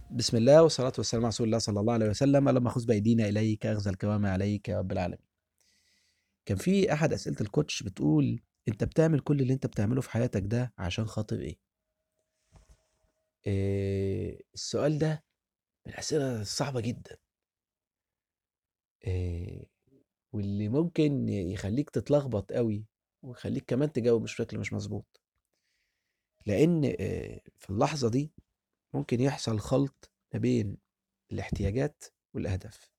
بسم الله والصلاة والسلام على رسول الله صلى الله عليه وسلم اللهم خذ بأيدينا إليك أخذ الكرام عليك يا رب العالمين كان في أحد أسئلة الكوتش بتقول أنت بتعمل كل اللي أنت بتعمله في حياتك ده عشان خاطر إيه؟ إيه السؤال ده من الأسئلة الصعبة جدا إيه واللي ممكن يخليك تتلخبط قوي ويخليك كمان تجاوب بشكل مش مظبوط لأن إيه في اللحظة دي ممكن يحصل خلط ما بين الاحتياجات والأهداف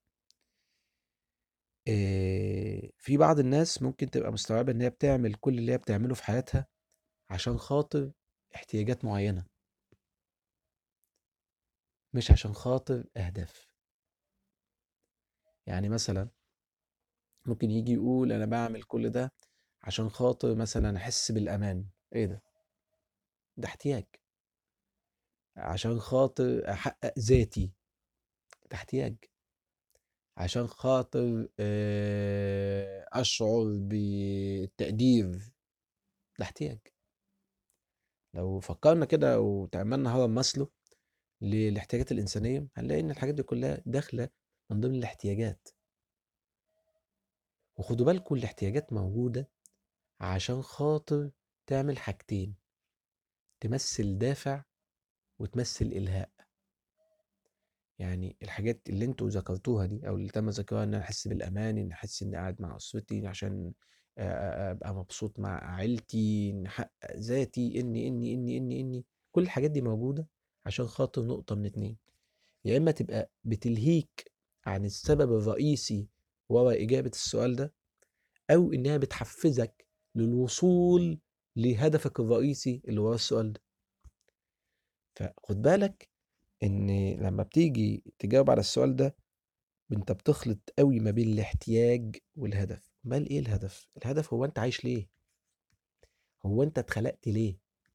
إيه في بعض الناس ممكن تبقى مستوعبة إن هي بتعمل كل اللي هي بتعمله في حياتها عشان خاطر احتياجات معينة مش عشان خاطر أهداف يعني مثلا ممكن يجي يقول أنا بعمل كل ده عشان خاطر مثلا أحس بالأمان إيه ده؟ ده احتياج عشان خاطر أحقق ذاتي ده احتياج عشان خاطر آه، أشعر بالتقدير ده احتياج لو فكرنا كده وتأملنا هرم ماسلو للاحتياجات الإنسانية هنلاقي إن الحاجات دي كلها داخلة من ضمن الاحتياجات وخدوا بالكم الاحتياجات موجودة عشان خاطر تعمل حاجتين تمثل دافع وتمثل إلهاء يعني الحاجات اللي انتوا ذكرتوها دي او اللي تم ذكرها ان انا احس بالامان ان احس اني قاعد مع اسرتي عشان آه، آه، ابقى مبسوط مع عيلتي ان احقق ذاتي اني اني اني اني اني كل الحاجات دي موجوده عشان خاطر نقطه من اتنين يا اما تبقى بتلهيك عن السبب الرئيسي ورا اجابه السؤال ده او انها بتحفزك للوصول لهدفك الرئيسي اللي ورا السؤال ده فخد بالك ان لما بتيجي تجاوب على السؤال ده انت بتخلط قوي ما بين الاحتياج والهدف امال ايه الهدف الهدف هو انت عايش ليه هو انت اتخلقت ليه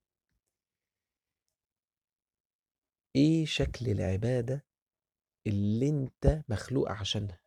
ايه شكل العبادة اللي انت مخلوق عشانها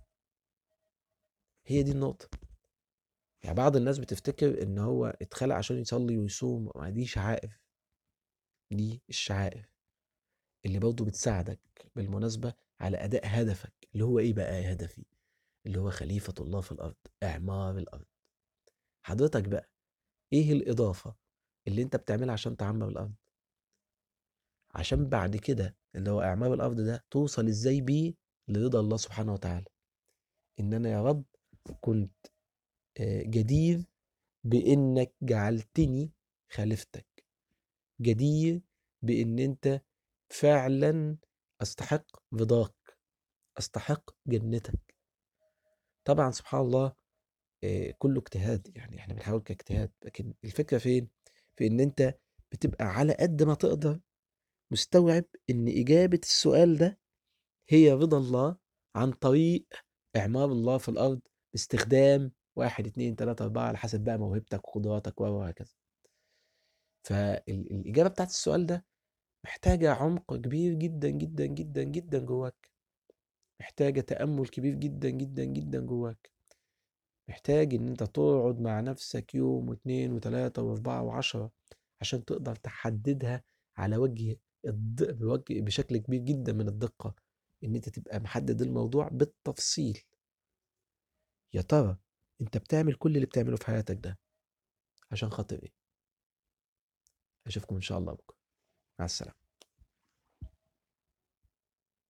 هي دي النقطة يعني بعض الناس بتفتكر ان هو اتخلق عشان يصلي ويصوم ما دي شعائر دي الشعائر اللي برضه بتساعدك بالمناسبة على أداء هدفك اللي هو إيه بقى هدفي اللي هو خليفة الله في الأرض إعمار الأرض حضرتك بقى إيه الإضافة اللي أنت بتعملها عشان تعمر الأرض عشان بعد كده اللي هو إعمار الأرض ده توصل إزاي بيه لرضا الله سبحانه وتعالى إن أنا يا رب كنت آه، جدير بإنك جعلتني خليفتك جدير بإن أنت فعلا أستحق رضاك أستحق جنتك طبعا سبحان الله آه، كله اجتهاد يعني احنا بنحاول كاجتهاد لكن الفكرة فين في ان انت بتبقى على قد ما تقدر مستوعب ان اجابة السؤال ده هي رضا الله عن طريق اعمار الله في الارض باستخدام واحد اتنين تلاتة اربعة على حسب بقى موهبتك وقدراتك وهكذا فالاجابة بتاعت السؤال ده محتاجة عمق كبير جدا جدا جدا جدا جواك محتاجة تأمل كبير جدا جدا جدا جواك محتاج إن أنت تقعد مع نفسك يوم واتنين وتلاتة وأربعة وعشرة عشان تقدر تحددها على وجه الد... بوجه بشكل كبير جدا من الدقة إن أنت تبقى محدد الموضوع بالتفصيل يا ترى أنت بتعمل كل اللي بتعمله في حياتك ده عشان خاطر إيه؟ أشوفكم إن شاء الله بكرة مع السلامة